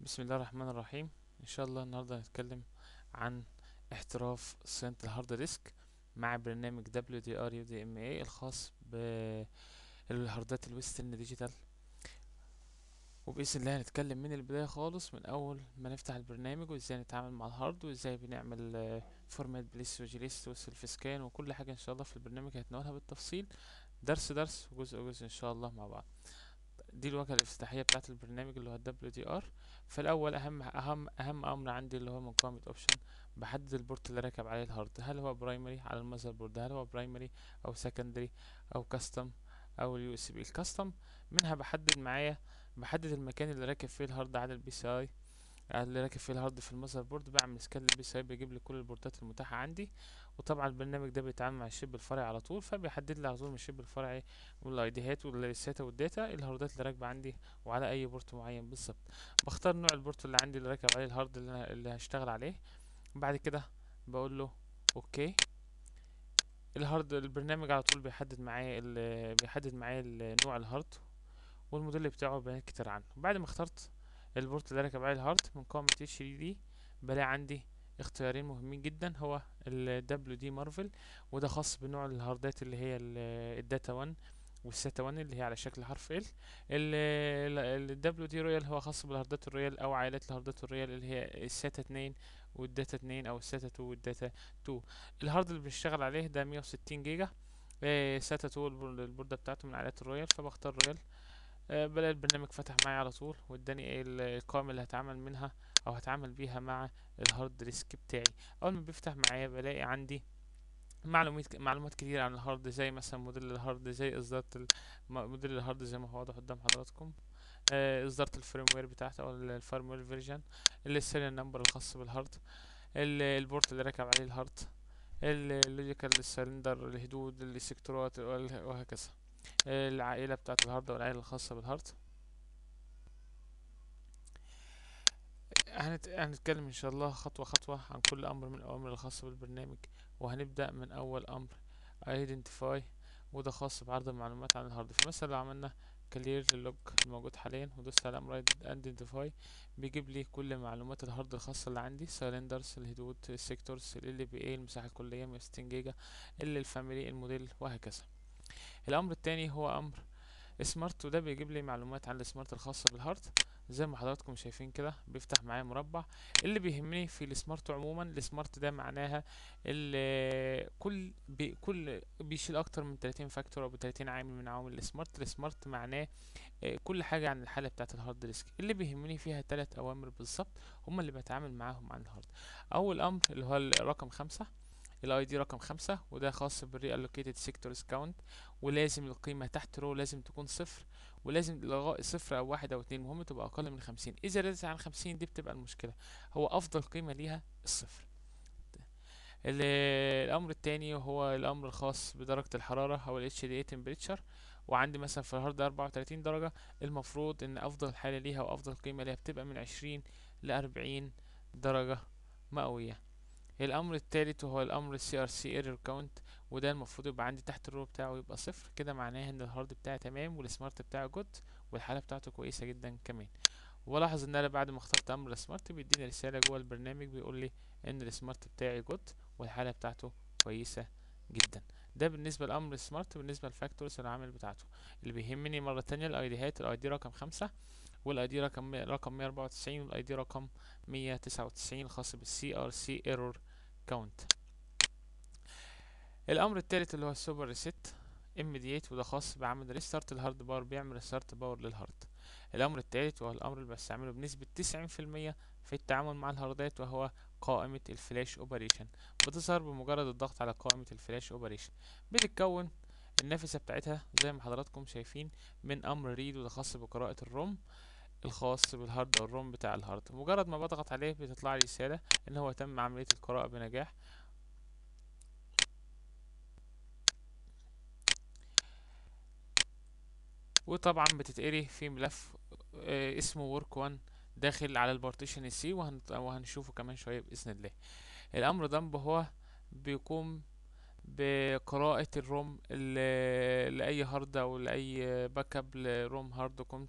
بسم الله الرحمن الرحيم ان شاء الله النهارده هنتكلم عن احتراف صيانة الهارد ديسك مع برنامج WDR UDMA الخاص بالهاردات الويسترن ديجيتال وبإذن الله هنتكلم من البداية خالص من أول ما نفتح البرنامج وإزاي نتعامل مع الهارد وإزاي بنعمل فورمات بليس وجليست وسيلف سكان وكل حاجة إن شاء الله في البرنامج هنتناولها بالتفصيل درس درس وجزء جزء إن شاء الله مع بعض دي الواجهة الافتتاحية بتاعة البرنامج اللي هو ال WDR فالأول أهم أهم أهم أمر عندي اللي هو من قائمة أوبشن بحدد البورت اللي راكب عليه الهارد هل هو برايمري على المذر بورد هل هو برايمري أو سكندري أو كاستم أو اليو اس بي الكاستم منها بحدد معايا بحدد المكان اللي راكب فيه الهارد على البي سي اي اللي راكب فيه الهارد في المذر بورد بعمل سكان للبي سي اي بيجيب لي كل البوردات المتاحة عندي وطبعا البرنامج ده بيتعامل مع الشيب الفرعي على طول فبيحدد لي على طول من الشيب الفرعي والايديهات والساتا والداتا الهاردات اللي راكبه عندي وعلى اي بورت معين بالظبط بختار نوع البورت اللي عندي اللي راكب عليه الهارد اللي, أنا اللي هشتغل عليه بعد كده بقول له اوكي الهارد البرنامج على طول بيحدد معايا بيحدد معايا نوع الهارد والموديل بتاعه بيانات كتير عنه بعد ما اخترت البورت اللي راكب عليه الهارد من قائمة اتش دي دي بلاقي عندي اختيارين مهمين جدا هو ال WD مارفل وده خاص بنوع الهاردات اللي هي الداتا 1 والساتا 1 اللي هي على شكل حرف ال ال WD رويال هو خاص بالهاردات الرويال او عائلات الهاردات الرويال اللي هي الساتا 2 والداتا 2 او الساتا 2 والداتا 2 الهارد اللي بنشتغل عليه ده 160 جيجا ساتا 2 البوردة بتاعته من عائلات الرويال فبختار رويال أه بلاقي البرنامج فتح معايا على طول واداني القائمة اللي هتعامل منها او هتعامل بيها مع الهارد ديسك بتاعي اول ما بيفتح معايا بلاقي عندي معلومات معلومات كتير عن الهارد زي مثلا موديل الهارد زي اصدار موديل الهارد زي ما هو واضح قدام حضراتكم آه اصدار الفريم وير بتاعته او الفارم وير فيرجن السيريال نمبر الخاص بالهارد البورت اللي راكب عليه الهارد اللوجيكال السلندر الهدود السيكتورات وهكذا العائلة بتاعة الهارد والعائلة الخاصة بالهارد هنت... هنتكلم ان شاء الله خطوة خطوة عن كل امر من الاوامر الخاصة بالبرنامج وهنبدأ من اول امر identify وده خاص بعرض المعلومات عن الهارد فمثلا لو عملنا كلير للوج الموجود حاليا ودوست على امر identify بيجيب لي كل معلومات الهارد الخاصة اللي عندي سلندرز الهدود السيكتورز ال بي اي المساحة الكلية 160 جيجا اللي الفاميلي الموديل وهكذا الامر التاني هو امر سمارت وده بيجيب لي معلومات عن السمارت الخاصة بالهارد زي ما حضراتكم شايفين كده بيفتح معايا مربع اللي بيهمني في السمارت عموما السمارت ده معناها اللي كل بي كل بيشيل اكتر من 30 فاكتور او 30 عامل من عوامل السمارت السمارت معناه كل حاجه عن الحاله بتاعه الهارد ديسك اللي بيهمني فيها ثلاث اوامر بالظبط هما اللي بتعامل معاهم عن الهارد اول امر اللي هو الرقم خمسة الاي دي رقم خمسة وده خاص بالري الوكيتد سيكتورز كاونت ولازم القيمة تحت رو لازم تكون صفر ولازم لغاية صفر او واحد او اتنين المهم تبقى اقل من خمسين اذا زادت عن خمسين دي بتبقى المشكلة هو افضل قيمة ليها الصفر الامر التاني هو الامر الخاص بدرجة الحرارة او ال HDA temperature وعندي مثلا في الهارد اربعة وتلاتين درجة المفروض ان افضل حالة ليها وافضل قيمة ليها بتبقى من عشرين لاربعين درجة مئوية الامر الثالث وهو الامر السي ار سي ايرور كاونت وده المفروض يبقى عندي تحت الرو بتاعه يبقى صفر كده معناه ان الهارد بتاعي تمام والسمارت بتاعه جود والحاله بتاعته كويسه جدا كمان ولاحظ ان انا بعد ما اخترت امر السمارت بيديني رساله جوه البرنامج بيقول لي ان السمارت بتاعي جود والحاله بتاعته كويسه جدا ده بالنسبة لأمر السمارت بالنسبة للفاكتورز العامل بتاعته اللي بيهمني مرة تانية الايديهات الاي دي رقم خمسة والاي دي رقم رقم مية اربعة وتسعين والاي دي رقم مية تسعة وتسعين الخاص بالسي ار سي ايرور كاونت الامر الثالث اللي هو السوبر ريست immediate وده خاص بعمل ريستارت الهارد باور بيعمل ريستارت باور للهارد الامر الثالث وهو الامر اللي بستعمله بنسبة تسعين في المية في التعامل مع الهاردات وهو قائمة الفلاش اوبريشن بتظهر بمجرد الضغط على قائمة الفلاش اوبريشن بتتكون النافذة بتاعتها زي ما حضراتكم شايفين من امر ريد وده خاص بقراءة الروم الخاص بالهارد او الروم بتاع الهارد مجرد ما بضغط عليه بتطلع لي رسالة ان هو تم عملية القراءة بنجاح وطبعا بتتقري في ملف آه اسمه work 1 داخل على البارتيشن السي وهن... وهنشوفه كمان شوية بإذن الله الأمر ده هو بيقوم بقراءة الروم لأي هارد أو لأي باك اب لروم هارد كنت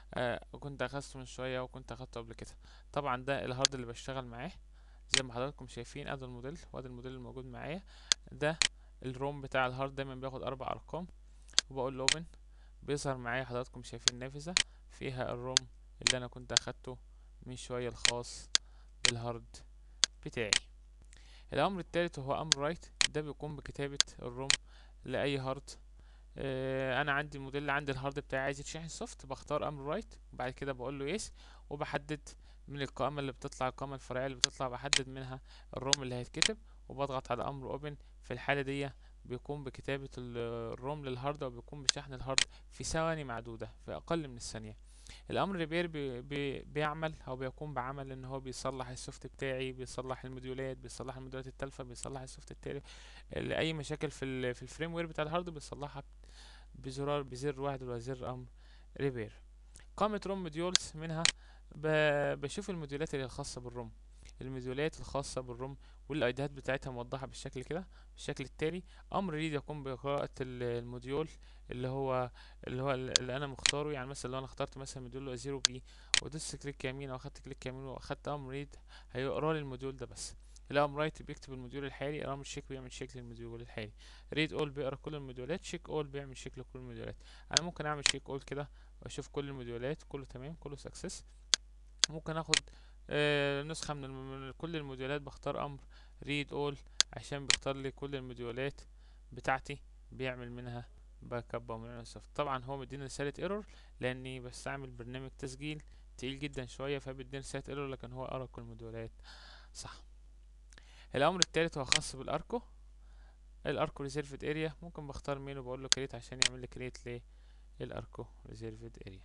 آه كنت اخدته من شويه وكنت اخدته قبل كده طبعا ده الهارد اللي بشتغل معاه زي ما حضراتكم شايفين ادي الموديل وادي الموديل الموجود معايا ده الروم بتاع الهارد دايما بياخد اربع ارقام وبقول له اوبن بيظهر معايا حضراتكم شايفين نافذه فيها الروم اللي انا كنت اخدته من شويه الخاص بالهارد بتاعي الامر التالت هو امر رايت ده بيقوم بكتابه الروم لاي هارد آه، انا عندي الموديل عندي الهارد بتاعي عايز يتشحن سوفت بختار امر رايت وبعد كده بقول له يس وبحدد من القائمه اللي بتطلع القائمه الفرعيه اللي بتطلع بحدد منها الروم اللي هيتكتب وبضغط على امر اوبن في الحاله دي بيقوم بكتابه ال- الروم للهارد وبيقوم بشحن الهارد في ثواني معدوده في اقل من الثانيه الامر ريبير بي بي بيعمل او بيقوم بعمل ان هو بيصلح السوفت بتاعي بيصلح الموديولات بيصلح الموديولات التالفه بيصلح السوفت بتاعي ال- اي مشاكل في ال في الفريم وير بتاع الهارد بيصلحها بزرار بزر واحد اللي هو زر امر ريبير قائمة روم موديولز منها ب- بشوف الموديولات اللي الخاصة بالروم الموديولات الخاصة بالروم والايديات بتاعتها موضحة بالشكل كده بالشكل التالي امر ريد يقوم بقراءة ال- الموديول اللي هو اللي هو اللي انا مختاره يعني مثلا لو انا اخترت مثلا موديول زيرو بي ودوست كليك يمين او اخدت كليك يمين واخدت امر ريد هيقرا لي الموديول ده بس الامر رايت بيكتب الموديول الحالي الامر شيك بيعمل شيك للموديول الحالي ريد اول بيقرا كل الموديولات شيك اول بيعمل شيك لكل الموديولات انا ممكن اعمل شيك اول كده واشوف كل الموديولات كله تمام كله سكسس ممكن اخد آه نسخة من, الم- من كل الموديولات بختار امر read all عشان بيختار لي كل الموديولات بتاعتي بيعمل منها باك اب او منها صفر طبعا هو مديني رسالة ايرور لاني بستعمل برنامج تسجيل تقيل جدا شوية فبيديني رسالة ايرور لكن هو قرا كل الموديولات صح الامر التالت هو خاص بالاركو الاركو ريزيرفد اريا ممكن بختار مين وبقول له كريت عشان يعمل لي كريت للاركو ريزيرفد اريا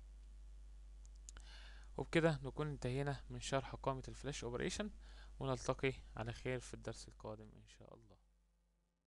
وبكده نكون انتهينا من شرح قائمة الفلاش اوبريشن ونلتقي على خير في الدرس القادم ان شاء الله